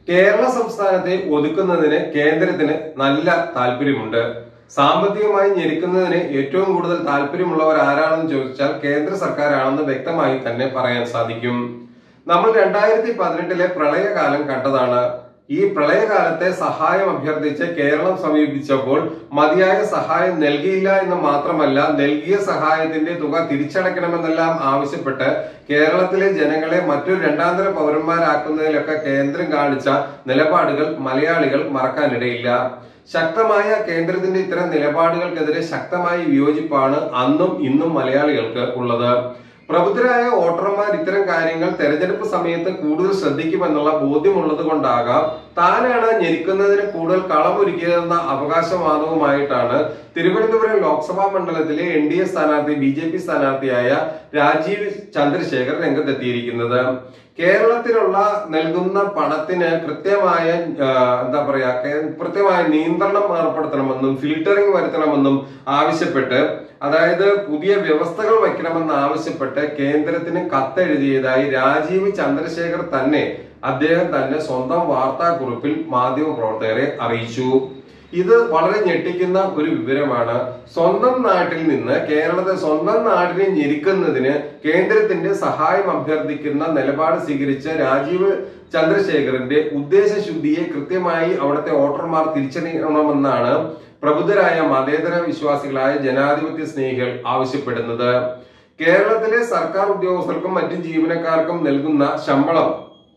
കേരള സംസ്ഥാനത്തെ ഒതുക്കുന്നതിന് കേന്ദ്രത്തിന് നല്ല താല്പര്യമുണ്ട് സാമ്പത്തികമായി ഞെരുക്കുന്നതിന് ഏറ്റവും കൂടുതൽ താല്പര്യമുള്ളവർ ആരാണെന്ന് ചോദിച്ചാൽ കേന്ദ്ര സർക്കാരാണെന്ന് വ്യക്തമായി തന്നെ പറയാൻ സാധിക്കും നമ്മൾ രണ്ടായിരത്തി പതിനെട്ടിലെ പ്രളയകാലം കണ്ടതാണ് ഈ പ്രളയകാലത്തെ സഹായം അഭ്യർത്ഥിച്ച് കേരളം സമീപിച്ചപ്പോൾ മതിയായ സഹായം നൽകിയില്ല എന്ന് മാത്രമല്ല നൽകിയ സഹായത്തിന്റെ തുക തിരിച്ചടയ്ക്കണമെന്നെല്ലാം ആവശ്യപ്പെട്ട് കേരളത്തിലെ ജനങ്ങളെ മറ്റൊരു രണ്ടാന്തര പൗരന്മാരാക്കുന്നതിലൊക്കെ കേന്ദ്രം കാണിച്ച നിലപാടുകൾ മലയാളികൾ മറക്കാനിടയില്ല ശക്തമായ കേന്ദ്രത്തിന്റെ ഇത്തരം നിലപാടുകൾക്കെതിരെ ശക്തമായ വിയോജിപ്പാണ് അന്നും ഇന്നും മലയാളികൾക്ക് ഉള്ളത് പ്രബുദ്ധരായ വോട്ടർമാർ ഇത്തരം കാര്യങ്ങൾ തെരഞ്ഞെടുപ്പ് സമയത്ത് കൂടുതൽ ശ്രദ്ധിക്കുമെന്നുള്ള ബോധ്യമുള്ളത് കൊണ്ടാകാം താനാണ് ഞെരുക്കുന്നതിന് കൂടുതൽ കളമൊരുക്കിയതെന്ന അവകാശവാദവുമായിട്ടാണ് തിരുവനന്തപുരം ലോക്സഭാ മണ്ഡലത്തിലെ എൻ ഡി എ സ്ഥാനാർത്ഥി ബി ജെ പി സ്ഥാനാർത്ഥിയായ രാജീവ് ചന്ദ്രശേഖർ രംഗത്തെത്തിയിരിക്കുന്നത് കേരളത്തിലുള്ള നൽകുന്ന പണത്തിന് കൃത്യമായ ആ, എന്താ പറയാ കേ- കൃത്യമായ നിയന്ത്രണം ഏർപ്പെടുത്തണമെന്നും ഫിൽട്ടറിംഗ് വരുത്തണമെന്നും ആവശ്യപ്പെട്ട് അതായത് പുതിയ വ്യവസ്ഥകൾ വയ്ക്കണമെന്ന് ആവശ്യപ്പെട്ട് കേന്ദ്രത്തിന് കത്തെഴുതിയതായി രാജീവ് ചന്ദ്രശേഖർ തന്നെ അദ്ദേഹം തന്നെ സ്വന്തം വാർത്താക്കുറിപ്പിൽ മാധ്യമപ്രവർത്തകരെ അറിയിച്ചു ഇത് വളരെ ഞെട്ടിക്കുന്ന ഒരു വിവരമാണ് സ്വന്തം നാട്ടിൽ നിന്ന് കേരളത്തെ സ്വന്തം നാടിനെ ഞെരുക്കുന്നതിന് കേന്ദ്രത്തിന്റെ സഹായം അഭ്യർത്ഥിക്കുന്ന നിലപാട് സ്വീകരിച്ച രാജീവ് ചന്ദ്രശേഖറിന്റെ ഉദ്ദേശശുദ്ധിയെ കൃത്യമായി അവിടുത്തെ വോട്ടർമാർ തിരിച്ചറിയണമെന്നാണ് പ്രബുദ്ധരായ മതേതര വിശ്വാസികളായ ജനാധിപത്യ സ്നേഹികൾ ആവശ്യപ്പെടുന്നത് കേരളത്തിലെ സർക്കാർ ഉദ്യോഗസ്ഥർക്കും മറ്റു ജീവനക്കാർക്കും നൽകുന്ന ശമ്പളം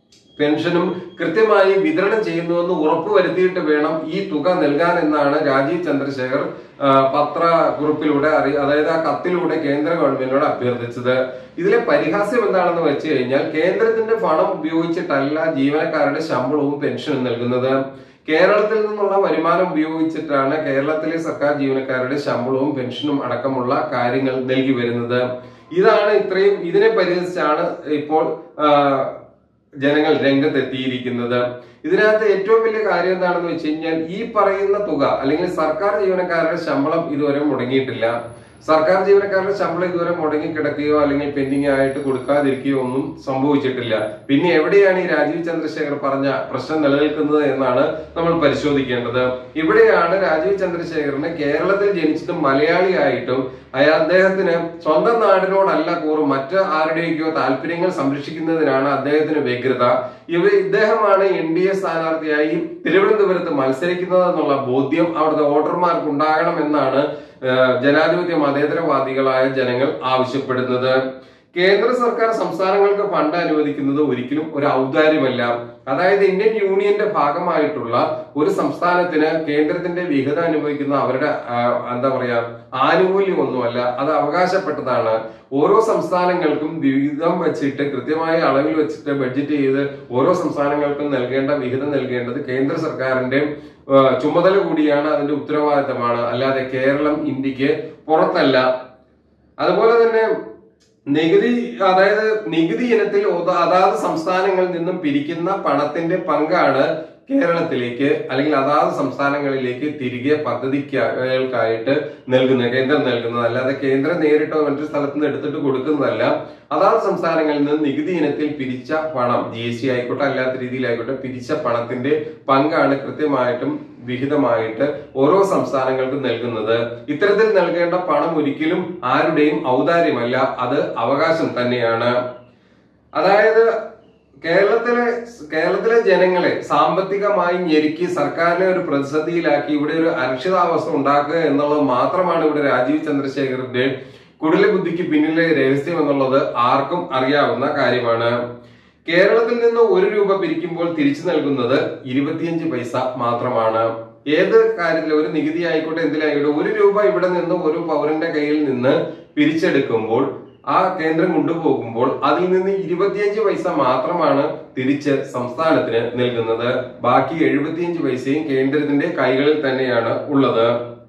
പെൻഷനും കൃത്യമായി വിതരണം ചെയ്യുന്നുവെന്ന് ഉറപ്പുവരുത്തിയിട്ട് വേണം ഈ തുക നൽകാൻ എന്നാണ് രാജീവ് ചന്ദ്രശേഖർ ആ, പത്രക്കുറിപ്പിലൂടെ അറി അതായത് ആ കത്തിലൂടെ കേന്ദ്ര ഗവൺമെന്റിനോട് അഭ്യർത്ഥിച്ചത് ഇതിലെ പരിഹാസ്യം എന്താണെന്ന് വെച്ച് കഴിഞ്ഞാൽ കേന്ദ്രത്തിന്റെ പണം ഉപയോഗിച്ചിട്ടല്ല ജീവനക്കാരുടെ ശമ്പളവും പെൻഷനും നൽകുന്നത് കേരളത്തിൽ നിന്നുള്ള വരുമാനം ഉപയോഗിച്ചിട്ടാണ് കേരളത്തിലെ സർക്കാർ ജീവനക്കാരുടെ ശമ്പളവും പെൻഷനും അടക്കമുള്ള കാര്യങ്ങൾ നൽകി വരുന്നത് ഇതാണ് ഇത്രയും ഇതിനെ പരിഹസിച്ചാണ് ഇപ്പോൾ ആ, ജനങ്ങൾ രംഗത്തെത്തിയിരിക്കുന്നത് ഇതിനകത്ത് ഏറ്റവും വലിയ കാര്യം എന്താണെന്ന് വെച്ച് കഴിഞ്ഞാൽ ഈ പറയുന്ന തുക അല്ലെങ്കിൽ സർക്കാർ ജീവനക്കാരുടെ ശമ്പളം ഇതുവരെ മുടങ്ങിയിട്ടില്ല സർക്കാർ ജീവനക്കാരുടെ ശമ്പളം ഇതുവരെ മുടങ്ങി കിടക്കുകയോ അല്ലെങ്കിൽ പെൻഡിംഗ് ആയിട്ട് കൊടുക്കാതിരിക്കുകയോ ഒന്നും സംഭവിച്ചിട്ടില്ല പിന്നെ എവിടെയാണ് ഈ രാജീവ് ചന്ദ്രശേഖർ പറഞ്ഞ പ്രശ്നം നിലനിൽക്കുന്നത് എന്നാണ് നമ്മൾ പരിശോധിക്കേണ്ടത് ഇവിടെയാണ് രാജീവ് ചന്ദ്രശേഖറിന് കേരളത്തിൽ ജനിച്ചിട്ടും മലയാളിയായിട്ടും അയാൾ അദ്ദേഹത്തിന് സ്വന്തം നാടിനോടല്ല കൂറും മറ്റ് ആരുടെയൊക്കെയോ താല്പര്യങ്ങൾ സംരക്ഷിക്കുന്നതിനാണ് അദ്ദേഹത്തിന് വ്യഗ്രത ഇവ ഇദ്ദേഹമാണ് എൻ ഡി എ സ്ഥാനാർത്ഥിയായി തിരുവനന്തപുരത്ത് മത്സരിക്കുന്നത് എന്നുള്ള ബോധ്യം അവിടുത്തെ വോട്ടർമാർക്ക് ഉണ്ടാകണം എന്നാണ് ഏഹ്, ജനാധിപത്യ മതേതരവാദികളായ ജനങ്ങൾ ആവശ്യപ്പെടുന്നത് കേന്ദ്ര സർക്കാർ സംസ്ഥാനങ്ങൾക്ക് ഫണ്ട് അനുവദിക്കുന്നത് ഒരിക്കലും ഒരു ഔദാര്യമല്ല അതായത് ഇന്ത്യൻ യൂണിയന്റെ ഭാഗമായിട്ടുള്ള ഒരു സംസ്ഥാനത്തിന് കേന്ദ്രത്തിന്റെ വിഹിതം അനുഭവിക്കുന്ന അവരുടെ ആ, എന്താ പറയാ ആനുകൂല്യമൊന്നുമല്ല അത് അവകാശപ്പെട്ടതാണ് ഓരോ സംസ്ഥാനങ്ങൾക്കും വിഹിതം വെച്ചിട്ട് കൃത്യമായ അളവിൽ വെച്ചിട്ട് ബഡ്ജറ്റ് ചെയ്ത് ഓരോ സംസ്ഥാനങ്ങൾക്കും നൽകേണ്ട വിഹിതം നൽകേണ്ടത് കേന്ദ്ര സർക്കാരിന്റെ ആ, ചുമതല കൂടിയാണ് അതിന്റെ ഉത്തരവാദിത്തമാണ് അല്ലാതെ കേരളം ഇന്ത്യക്ക് പുറത്തല്ല അതുപോലെ തന്നെ നികുതി അതായത് നികുതി ഇനത്തിൽ ഒത- അതാത് സംസ്ഥാനങ്ങളിൽ നിന്നും പിരിക്കുന്ന പണത്തിന്റെ പങ്കാണ് കേരളത്തിലേക്ക് അല്ലെങ്കിൽ അതാത് സംസ്ഥാനങ്ങളിലേക്ക് തിരികെ പദ്ധതികൾക്കായിട്ട് നൽകുന്നത് കേന്ദ്രം നൽകുന്നത് അല്ലാതെ കേന്ദ്രം നേരിട്ടോ മറ്റൊരു സ്ഥലത്ത് നിന്ന് എടുത്തിട്ട് കൊടുക്കുന്നതല്ല അതാത് സംസ്ഥാനങ്ങളിൽ നിന്ന് നികുതി ഇനത്തിൽ പിരിച്ച പണം ജി എസ് ടി ആയിക്കോട്ടെ അല്ലാത്ത രീതിയിലായിക്കോട്ടെ പിരിച്ച പണത്തിന്റെ പങ്കാണ് കൃത്യമായിട്ടും വിഹിതമായിട്ട് ഓരോ സംസ്ഥാനങ്ങൾക്കും നൽകുന്നത് ഇത്തരത്തിൽ നൽകേണ്ട പണം ഒരിക്കലും ആരുടെയും ഔദാര്യമല്ല അത് അവകാശം തന്നെയാണ് അതായത് കേരളത്തിലെ കേരളത്തിലെ ജനങ്ങളെ സാമ്പത്തികമായി ഞെരുക്കി സർക്കാരിനെ ഒരു പ്രതിസന്ധിയിലാക്കി ഇവിടെ ഒരു അരക്ഷിതാവസ്ഥ ഉണ്ടാക്കുക എന്നുള്ളത് മാത്രമാണ് ഇവിടെ രാജീവ് ചന്ദ്രശേഖറിന്റെ കുടില ബുദ്ധിക്ക് പിന്നിലെ രഹസ്യം എന്നുള്ളത് ആർക്കും അറിയാവുന്ന കാര്യമാണ് കേരളത്തിൽ നിന്ന് ഒരു രൂപ പിരിക്കുമ്പോൾ തിരിച്ചു നൽകുന്നത് ഇരുപത്തിയഞ്ച് പൈസ മാത്രമാണ് ഏത് കാര്യത്തിൽ ഒരു നികുതി ആയിക്കോട്ടെ എന്തിലായിക്കോട്ടെ ഒരു രൂപ ഇവിടെ നിന്ന് ഒരു പൗരന്റെ കയ്യിൽ നിന്ന് പിരിച്ചെടുക്കുമ്പോൾ ആ കേന്ദ്രം കൊണ്ടുപോകുമ്പോൾ അതിൽ നിന്ന് ഇരുപത്തിയഞ്ച് പൈസ മാത്രമാണ് തിരിച്ച് സംസ്ഥാനത്തിന് നൽകുന്നത് ബാക്കി എഴുപത്തിയഞ്ച് പൈസയും കേന്ദ്രത്തിന്റെ കൈകളിൽ തന്നെയാണ് ഉള്ളത്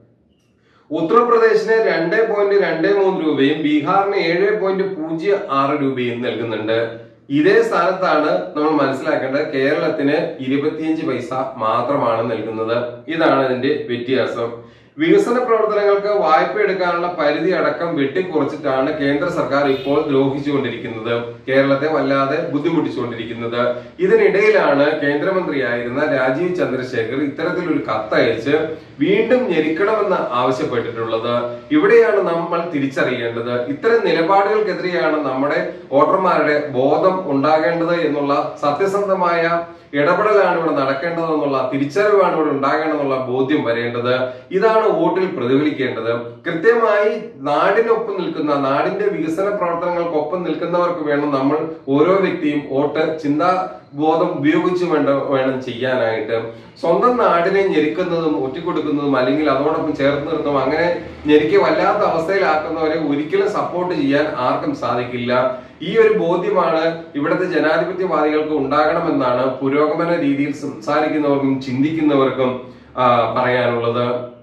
ഉത്തർപ്രദേശിന് രണ്ട് പോയിന്റ് രണ്ട് മൂന്ന് രൂപയും ബീഹാറിന് ഏഴ് പോയിന്റ് പൂജ്യം ആറ് രൂപയും നൽകുന്നുണ്ട് ഇതേ സ്ഥാനത്താണ് നമ്മൾ മനസ്സിലാക്കേണ്ടത് കേരളത്തിന് ഇരുപത്തിയഞ്ച് പൈസ മാത്രമാണ് നൽകുന്നത് ഇതാണ് ഇതിന്റെ വ്യത്യാസം വികസന പ്രവർത്തനങ്ങൾക്ക് വായ്പ എടുക്കാനുള്ള പരിധി അടക്കം വെട്ടിക്കുറച്ചിട്ടാണ് കേന്ദ്ര സർക്കാർ ഇപ്പോൾ ദ്രോഹിച്ചുകൊണ്ടിരിക്കുന്നത് കേരളത്തെ വല്ലാതെ ബുദ്ധിമുട്ടിച്ചുകൊണ്ടിരിക്കുന്നത് ഇതിനിടയിലാണ് കേന്ദ്രമന്ത്രിയായിരുന്ന രാജീവ് ചന്ദ്രശേഖർ ഇത്തരത്തിലൊരു കത്തയച്ച് വീണ്ടും ഞെരിക്കണമെന്ന് ആവശ്യപ്പെട്ടിട്ടുള്ളത് ഇവിടെയാണ് നമ്മൾ തിരിച്ചറിയേണ്ടത് ഇത്തരം നിലപാടുകൾക്കെതിരെയാണ് നമ്മുടെ വോട്ടർമാരുടെ ബോധം ഉണ്ടാകേണ്ടത് എന്നുള്ള സത്യസന്ധമായ ഇടപെടലാണ് ഇവിടെ നടക്കേണ്ടതെന്നുള്ള തിരിച്ചറിവാണ് ഇവിടെ ഉണ്ടാകേണ്ടതെന്നുള്ള ബോധ്യം വരേണ്ടത് ഇതാണ് വോട്ടിൽ പ്രതിഫലിക്കേണ്ടത് കൃത്യമായി നാടിനൊപ്പം നിൽക്കുന്ന നാടിന്റെ വികസന പ്രവർത്തനങ്ങൾക്കൊപ്പം നിൽക്കുന്നവർക്ക് വേണം നമ്മൾ ഓരോ വ്യക്തിയും വോട്ട് ചിന്താ ബോധം ഉപയോഗിച്ച് വേണ്ട വേണം ചെയ്യാനായിട്ട് സ്വന്തം നാടിനെ ഞെരുക്കുന്നതും ഒറ്റിക്കൊടുക്കുന്നതും അല്ലെങ്കിൽ അതോടൊപ്പം ചേർത്ത് നിർത്തും അങ്ങനെ ഞെരുക്കി വല്ലാത്ത അവസ്ഥയിലാക്കുന്നവരെ ഒരിക്കലും സപ്പോർട്ട് ചെയ്യാൻ ആർക്കും സാധിക്കില്ല ഈ ഒരു ബോധ്യമാണ് ഇവിടുത്തെ ജനാധിപത്യവാദികൾക്ക് ഉണ്ടാകണമെന്നാണ് പുരോഗമന രീതിയിൽ സംസാരിക്കുന്നവർക്കും ചിന്തിക്കുന്നവർക്കും ആ, പറയാനുള്ളത്